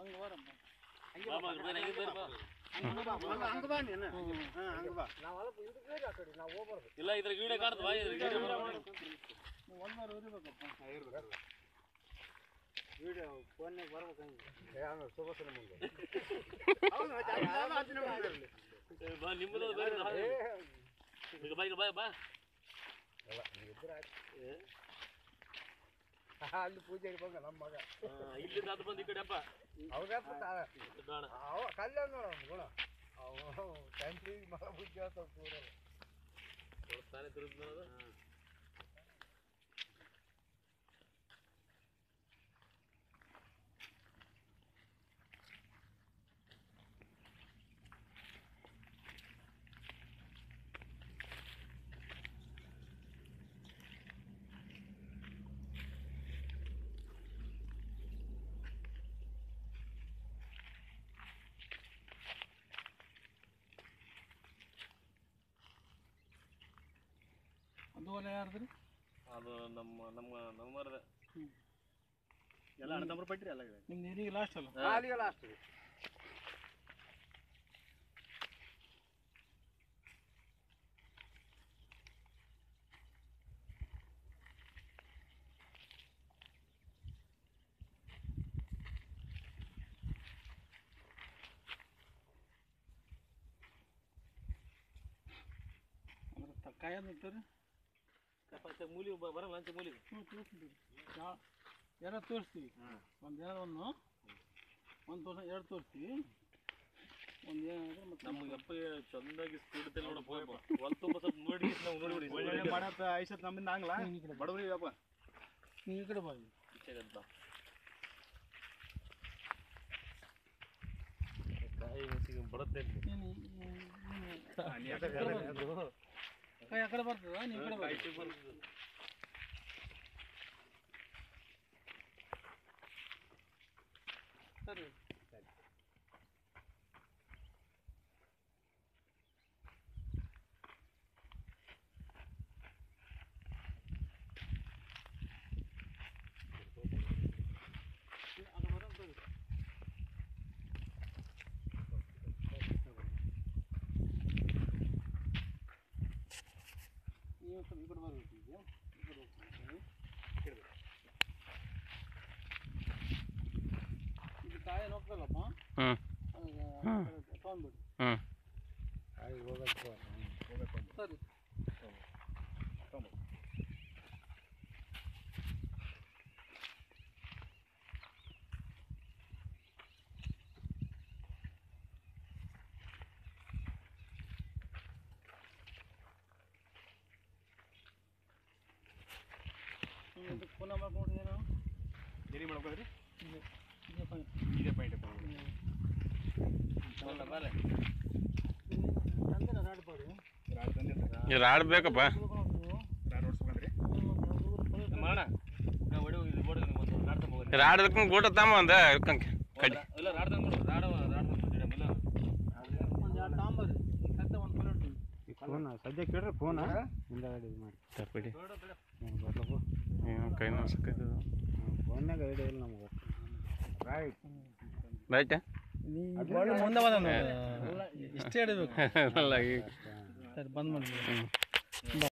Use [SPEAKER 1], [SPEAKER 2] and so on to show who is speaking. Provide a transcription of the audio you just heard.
[SPEAKER 1] ಹಂಗೆ ಬರಮ್ಮ
[SPEAKER 2] ಬಾ, ಬಾ, ಬಾ, ಹಂಗೆ ಬರ್ರಿ, ಬಾ.
[SPEAKER 1] ಹಂಗೆ ಬಾ ನೀನು ಹಾಂ ಹಂಗೆ ಬಾ
[SPEAKER 2] ಇಲ್ಲ ಇದ್ರ ಗಿಡ ಕಾಣ್ತವಾ ಇದ್ರ ಗಿಡ
[SPEAKER 1] ನೀವು ಒಂದಾರು ಉರಿಬೇಕಪ್ಪ
[SPEAKER 3] ವಿಡಿಯೋ ಫೋನ್ನಾಗ ಬರ್ಬೇಕಂಗೆ ಸುಭಾಷನ ಮುಂದೆ
[SPEAKER 2] ಬಾ ನಿಮ್ಮದು ಬೇರೆ ನಾವು- ಈಗ ಬಾ ಈಗ ಬಾ ಬಾ
[SPEAKER 3] ಅಲ್ಲಿ ಪೂಜೆಗೆ ಬಂದ ನಮ್ಮ ಮಗ
[SPEAKER 2] ಆ, ಇಲ್ಲಿಂದ ಅದು ಬಂದು ಈ ಕಡೆ ಅಪ್ಪ
[SPEAKER 3] ಅವಾಗ
[SPEAKER 2] ಬೇಡ
[SPEAKER 3] ಅವ ಕಲ್ಯಾಣ ನೋಡ ಅವ್ನ ಗುಣ ಅವ ಟೆಂಪ್ಲಿಗೆ ಮಗ ಬುದ್ಧಿ ಹೇಳ್ತಾವ ಪೂರ
[SPEAKER 2] ತಾನೇ ತಿರುಗ್ತಾನದು
[SPEAKER 1] ಅದು ಒಲೆ ಯಾರ್ದ್ರಿ
[SPEAKER 2] ಅದು ನಮ್ಮ ನಮ್ಮ ನಮ್ಮ ಮರದ
[SPEAKER 1] ಎಲ್ಲ ಅಣ್ಣ ತಮ್ಮ ಪಟ್ಟಿರಿ ಎಲ್ಲ ನಿಮ್ಮ ನೀರಿಗೆ ಲಾಸ್ಟ್ ಅಲ್ಲ
[SPEAKER 3] ಕಾಲಿಗೆ ಲಾಸ್ಟ್
[SPEAKER 1] ಅಂದ್ರೆ ತಕ್ಕಾಯದ ಇರ್ತಾರೆ
[SPEAKER 2] ಕಪ್ಪ ಮೂಲಿ ಬ- ಬರಲ್ಲ ಅಂಚೆ ಮೂಲಿಗೆ
[SPEAKER 1] ಹ್ಞೂ ತೋರಿಸ್ತೀವಿ ಯಾರ ತೋರಿಸ್ತೀವಿ ಒಂದು ಏನೋ ಒಂದು ಒಂದು ತೋರ್ಸ ಎರಡು ತೋರಿಸ್ತೀವಿ ಒಂದು ಏನಾದ್ರೆ ಮತ್ತೆ
[SPEAKER 2] ನಮ್ಗೆ ಅಪ್ಪ ಚಂದಾಗಿ ಸ್ಪೀಡ್ ತೆಲ್ ನೋಡಪ್ಪ ಹೊಲ್ ತುಂಬ ಸ್ವಲ್ಪ ನೋಡಿ ನಾವು ನೋಡಿ
[SPEAKER 4] ಒಳ್ಳೆ ಮಾಡತ್ತ ಐಸತ್ ನಮ್ಮಿಂದ ಆಗಲ್ಲ
[SPEAKER 1] ನೀನು ಈ ಕಡೆ ಬಾ.
[SPEAKER 4] ಬಡವರಿ ಅಪ್ಪ
[SPEAKER 1] ನೀನು ಈ ಕಡೆ ಬಾ ಈಗ.
[SPEAKER 2] ಅಂತ ಕಾಯಿ ಮುಸಿಗೆ ಬರುತ್ತೆ ಇಲ್ಲಿ.
[SPEAKER 1] ನೀನು ಈ- ನೀನು- ನೀನು ಆ ಕಡೆ ಬರ್ತದೆ. ಕೈ ಆ ಕಡೆ ಬರ್ತದ ನೀನು ಈ ಕಡೆ ಬಾ.
[SPEAKER 2] ಕಾಯಿ ಬರ್ತದೆ.
[SPEAKER 1] ಸರಿ ಅದು ಬರೋದು ಬಿಡು. ನೀವು ಸ್ವಲ್ಪ ಈ ಕಡೆ ಬರ್ಬೇಕು ಈಗ ಈ ಕಡೆ ಹೋಗ್ತೀನಿ. ಇದು ಕಾಯಿ ಹೋಗ್ತಲ್ಲಪ್ಪ
[SPEAKER 5] ಹ್ಮ್.
[SPEAKER 1] ತೊಗೊಂಡ್ಬಿಡು
[SPEAKER 5] ಹ್ಮ್
[SPEAKER 3] ಕಾಯಿ ಹೋಗಕ್ಕೆ
[SPEAKER 1] ಸರಿ ಹ್ಮ್, ಇದಕ್ಕೆ ಪುನಃ ಮಾಡ್ಕೊಂಡು ಏನು
[SPEAKER 4] ಎಲ್ಲಿ ಮಾಡ್ಕೋದ್ರಿ
[SPEAKER 1] ಇದೆ ಇದೆ fine.
[SPEAKER 4] ಇದೇ ಪಾಯಿಂಟ್
[SPEAKER 2] ಬರಲ್ಲ, ಬರಲ್ಲ.
[SPEAKER 1] ತಂದಿರ ನಾಡ್ಪಾಡು
[SPEAKER 4] ರಾಡ್ ತಂದಿರ್ತಾರೆ
[SPEAKER 5] ಈ ರಾಡ್ ಬೇಕಪ್ಪ
[SPEAKER 4] ರಾಡ್ ಓಡಿಸ್ಬೇಕಂದ್ರಿ
[SPEAKER 2] ನಮ್ಮ ಅಣ್ಣ ನಾ ಹೊಡಿ ಹೋಗಿ ಇಲ್ಲಿ ಬೋರ್ಡ್ ಒಂದು ರಾಡ್ ತಗೊಂಡ್ ಹೋಗೋದು.
[SPEAKER 5] ರಾಡ್ ಇದ್ಕೊಂಡ್ ಗೂಟ ತಮ್ಮ ಒಂದ ಇದ್ಕಂಕ ಕಡಿ
[SPEAKER 2] ಇಲ್ಲ ರಾಡ್ ತಂದು ಕೊಡು ರಾಡ ರಾಡ್ ತಂದು ಕೊಡು, ಇಲ್ಲ
[SPEAKER 1] ಒಂದು ಎರಡು ತಾಂಬರಿ ಕತ್ತೆ ಒಂದು ಪ್ಲೇಟ್
[SPEAKER 3] ಫೋನ್ ಸದ್ಯ ಕೇಳ್ರಿ ಫೋನ್ ಹಿಂದಗಡೆ ಇದು ಮಾಡಿ
[SPEAKER 5] ತಪ್ಪಿಡಿ
[SPEAKER 3] ಹ್ಞೂ ಬರ್ಲಪ್ಪ
[SPEAKER 5] ಏನು ಕೈ ನೋಸಕ್ಕೈತದ
[SPEAKER 3] ಫೋನ್ನಾಗ ಐಡಿಯಾ ಇಲ್ಲ ನಮ್ಗೆ ರೈಟ್
[SPEAKER 5] ರೈಟ್
[SPEAKER 1] ಮುಂದೆ ಬಂದ ಇಷ್ಟೇ ಇಡಬೇಕು
[SPEAKER 5] ಅಲ್ಲ ಈಗ
[SPEAKER 1] ಸರಿ ಬಂದ್ ಮಾಡಿ
[SPEAKER 5] ಹ್ಮ್